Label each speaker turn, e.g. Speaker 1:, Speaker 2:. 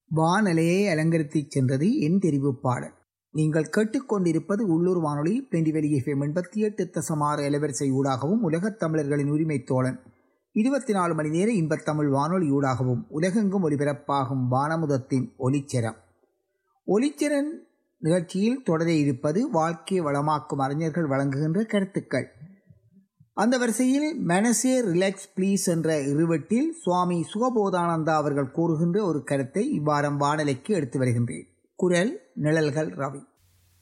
Speaker 1: வானலையை அலங்கரித்துச் சென்றது என் தெரிவு பாடல் நீங்கள் கேட்டுக்கொண்டிருப்பது உள்ளூர் வானொலி பெண்டிவெளி எஃப்எம் எண்பத்தி எட்டு தசமாறு அலைவரிசை ஊடாகவும் உலகத் தமிழர்களின் உரிமை தோழன் இருபத்தி நாலு மணி நேர இன்பத்தமிழ் வானொலி ஊடாகவும் உலகெங்கும் ஒலிபரப்பாகும் வானமுதத்தின் ஒலிச்சரம் ஒலிச்சரன் நிகழ்ச்சியில் தொடர இருப்பது வாழ்க்கையை வளமாக்கும் அறிஞர்கள் வழங்குகின்ற கருத்துக்கள் அந்த வரிசையில் மனசே ரிலாக்ஸ் ப்ளீஸ் என்ற இருவட்டில் சுவாமி சுகபோதானந்தா அவர்கள் கூறுகின்ற ஒரு கருத்தை இவ்வாரம் வானலைக்கு எடுத்து வருகின்றேன் குரல் நிழல்கள் ரவி